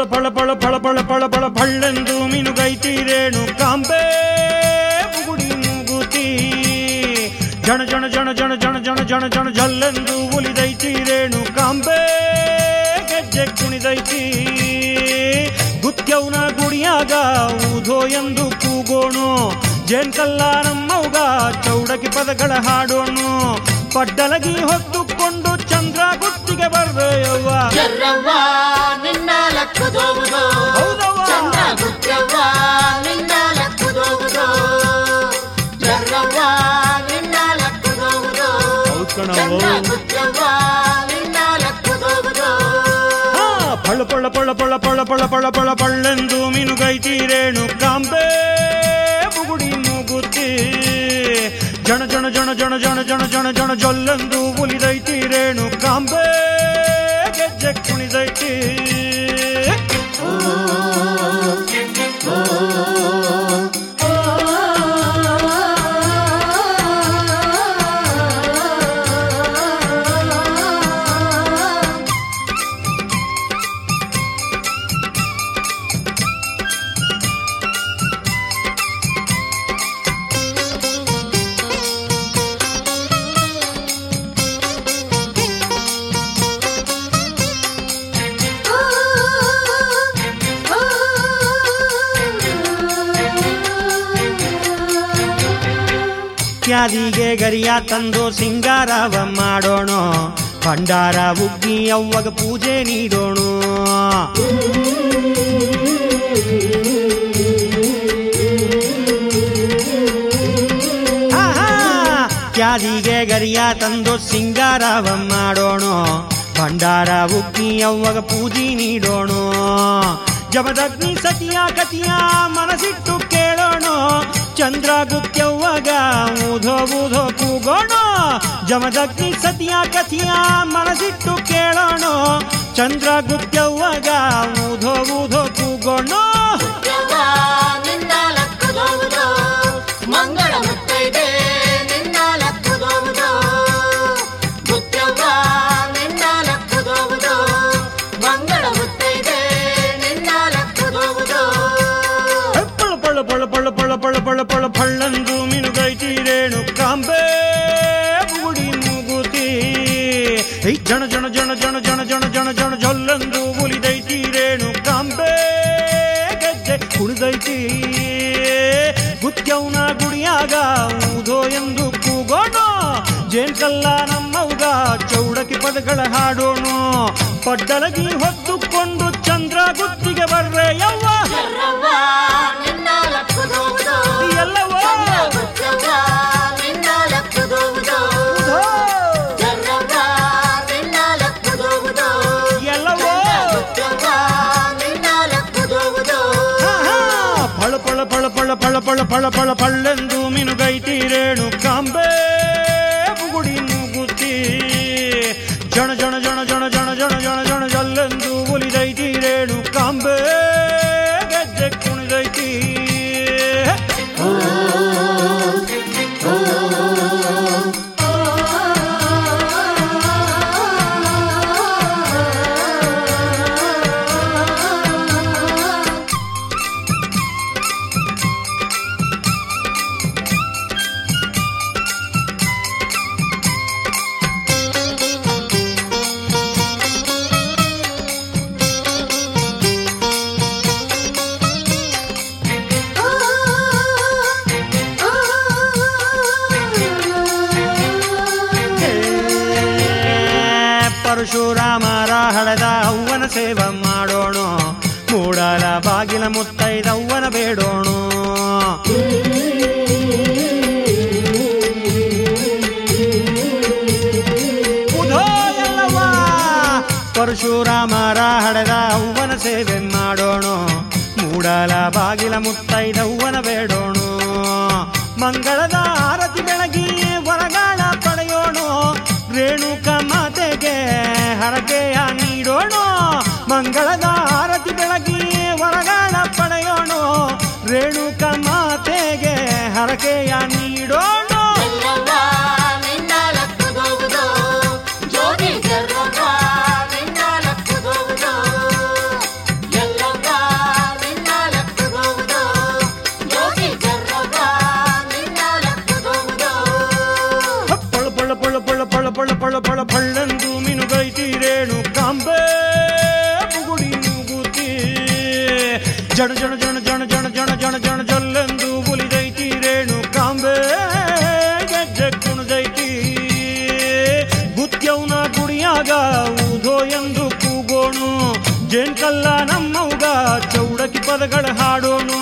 ಫಳ ಫಳ ಫಳ ಫಳ ಫಳ ಫಳ ಫಳ್ಳೆಂದು ಮಿನುಗೈತಿ ರೇಣು ಕಾಂಬೆ ಉಗುಡಿ ಮೂಗುತಿ ಜಣ ಜಣ ಜಣ ಜಣ ಜಣ ಜಣ ಜಣ ಜಣ ಜಲ್ಲೆಂದು ಉಲಿದೈತಿ ರೇಣು ಕಾಂಬೆ ಗೆಜ್ಜೆ ಕುಣಿದೈತಿ ಗುತ್ಯವ್ನ ಗುಡಿಯಾಗ ಊಧೋ ಎಂದು ಕೂಗೋಣು ಜೇನ್ಕಲ್ಲ ನಮ್ಮವ್ಗ ಚೌಡಕಿ ಪದಗಳ ಹಾಡೋಣು ಪಡ್ಡಲಗಿ ಹೊತ್ತುಕೊಂಡು ಚಂದ್ರ ಗುತ್ತಿಗೆ ಬರ್ರೆಯವ್ವ ಜರ್ರವ್ವ ನಿನ್ನ ಲಕ್ಕದೋಗುದು ಹೌದವ್ವ. ಚಂದ್ರ ಗುತ್ತವ್ವ ನಿನ್ನ ಲಕ್ಕದೋಗುದು ಜರ್ರವ್ವ ನಿನ್ನ ಲಕ್ಕದೋಗುದು ಹೌದ್ ಕಣವ್ವ. ಚಂದ್ರ ಗುತ್ತವ್ವ ನಿನ್ನ ಲಕ್ಕದೋಗುದು ಹಾ, ಪಳ ಪಳ ಪಳ ಪಳ ಪಳ ಪಳ ಪಳ ಪಳ ಪಳ್ಳೆಂದು ಮಿನುಗೈತಿ ರೇಣು ಕಾಂಬೆ ಬುಗುಡಿ ಮೂಗುತ್ತಿ ಜಣ ಜಣ ಜಣ ಜಣ ಜಣ ಜಣ ಜಣ ಜಣ ಜೊಲ್ಲೆಂದು ಉಲಿದೈತಿ ರೇಣು ಕಾಂಬೆ ಗೆಜ್ಜೆ ಕುಣಿದೈತಿ ಕ್ಯಾದಿಗೆ ಗರಿಯ ತಂದು ಸಿಂಗಾರವ ಮಾಡೋಣ ಭಂಡಾರ ಉಗ್ಗಿ ಅವ್ವಗ ಪೂಜೆ ನೀಡೋಣ ಆಹಾ, ಕ್ಯಾದಿಗೆ ಗರಿಯ ತಂದು ಸಿಂಗಾರವ ಮಾಡೋಣ ಭಂಡಾರ ಉಗ್ಗಿ ಅವ್ವಗ ಪೂಜೆ ನೀಡೋಣ ಜಮದಗ್ನಿ ಸತಿಯ ಕತಿಯ ಮನಸ್ಸಿಟ್ಟು ಕೇಳೋಣ ಚಂದ್ರ ಗುತ್ಯವ್ವಗ ಊಧೋ ಊಧೋ ಕೂಗೋಣ ಜಮದಗ್ನಿ ಸತಿಯ ಕತಿಯ ಮನಸ್ಸಿಟ್ಟು ಕೇಳೋಣ ಚಂದ್ರ ಗುತ್ಯವ್ವಗ ಊಧೋ ಊಧೋ ಕೂಗೋಣ ಗುತ್ತವ್ವ ನಿನ್ನ ಲಕ್ಕದೋಗುದು ಮಂಗಳ ಮುತ್ತೈದೆ ನಿನ್ನ ಲಕ್ಕದೋಗುದು ಗುತ್ತವ್ವ ನಿನ್ನ ಲಕ್ಕದೋಗುದು ಮಂಗಳ ಮುತ್ತೈದೆ ನಿನ್ನ ಲಕ್ಕದೋಗುದು ಪಳ ಪಳ ಪಳ ಪಳ ಪಳ ಪಳ ಪಳ ಪಳ ಪಳ್ಳಂದು ಮಿನುಗೈತಿ ರೇಣು ಕಾಂಬೆ ಬುಗುಡಿ ಮೂಗುತಿ ಹೈ ಜಣ ಜಣ ಜಣ ಜಣ ಜಣ ಜಣ ಜಣ ಜಣ ಜೊಲ್ಲಂದು ಉಲಿದೈತಿ ರೇಣು ಕಾಂಬೆ ಗೆಜ್ಜೆ ಕುಣಿದೈತಿ ಗುತ್ಯವ್ನ ಗುಡಿಯಾಗ ಊದೋ ಎಂದು ಕೂಗೋಣ ಜೇನ್ಕಲ್ಲ ನಮ್ಮವ್ಗ ಚೌಡಕಿ ಪದಗಳ ಹಾಡೋಣ ಪಡ್ಡಲಗಿ ಹೊತ್ತುಕೊಂಡು ಚಂದ್ರ ಗುತ್ತಿಗೆ ಬರ್ರೆ ಯವ್ವ ಜರ್ರವ್ವ ನಿನ್ನ ಲಕ್ಕದೋಗುದು ಎಲ್ಲವೋ ಚಂದ್ರ ಗುತ್ತವ್ವ ನಿನ್ನ ಲಕ್ಕದೋಗುದು ಊಧೋ. ಜರ್ರವ್ವ ನಿನ್ನ ಲಕ್ಕದೋಗುದು ಎಲ್ಲವೋ ಗುತ್ತವ್ವ ನಿನ್ನ ಲಕ್ಕದೋಗುದು ಆಹಾ, ಫಳ ಫಳ ಫಳ ಫಳ ಫಳ ಫಳ ಫಳ ಫಳ ಫಳ್ಳೆಂದು ಮಿನುಗೈತಿ ರೇಣು ಕಾಂಬೆ ಬುಗುಡಿ ಮೂಗುತ್ತಿ ಜಣ ಜಣ ಜಣ ಜಣ ಜಣ ಜಣ ಜಣ ಜಣ ಜಲ್ಲೆಂದು ಉಲಿದೈತಿ ರೇಣು ಕಾಂಬೆ ಗೆಜ್ಜೆ ಕುಣಿದೈತಿ ಪರಶುರಾಮರ ಹಳದ ಅವ್ವನ ಸೇವ ಮಾಡೋಣ ಮೂಡಲ ಬಾಗಿಲ ಮುತ್ತೈದವ್ವನ ಬೇಡೋಣ ಉಧೋ ಎಲ್ಲವ್ವ ಪರಶುರಾಮರ ಹಳದ ಅವ್ವನ ಸೇವೆ ಮಾಡೋಣ ಮೂಡಲ ಬಾಗಿಲ ಮುತ್ತೈದವ್ವನ ಬೇಡೋಣ ಮಂಗಳದ ಆರತಿ ಬೆಳಗಿ ವರಗಾಳ ಪಡೆಯೋಣ ರೇಣುಕ ಮಾತೆಗೆ ಹರಕೆಯ ನೀಡೋಣ ಮಂಗಳದ ಆರತಿ ಬೆಳಗಿ ವರಗಾಳ ಪಡೆಯೋಣ ರೇಣುಕ ಮಾತೆಗೆ ಹರಕೆಯ ನೀಡೋಣ ಎಲ್ಲವ್ವ ನಿನ್ನ ಲಕ್ಕದೋಗುದು ಜೋಡಿ ಜರ್ರವ್ವ ನಿನ್ನ ಲಕ್ಕದೋಗುದು ಎಲ್ಲ ಫಳ ಫಳ ಫಳ್ಳೆಂದು ಮಿನುಗೈತಿ ರೇಣು ಕಾಂಬೆ ಬುಗುಡಿ ನುಗ್ಗುತ್ತಿ ಜಣ ಜಣ ಜಣ ಜಣ ಜಣ ಜಣ ಜಣ ಜಣ ಜಲ್ಲೆಂದು ಬುಲಿದೈತಿ ರೇಣು ಕಾಂಬೆ ಗೆಜ್ಜೆ ಕುಣದೈತಿ ಗುತ್ಯವ್ನ ಗುಡಿಯಾಗ ಊದೋ ಎಂದು ಕೂಗೋಣು ಜೇನ್ಕಲ್ಲ ನಮ್ಮವ್ಗ ಚೌಡಕಿ ಪದಗಳ ಹಾಡೋಣು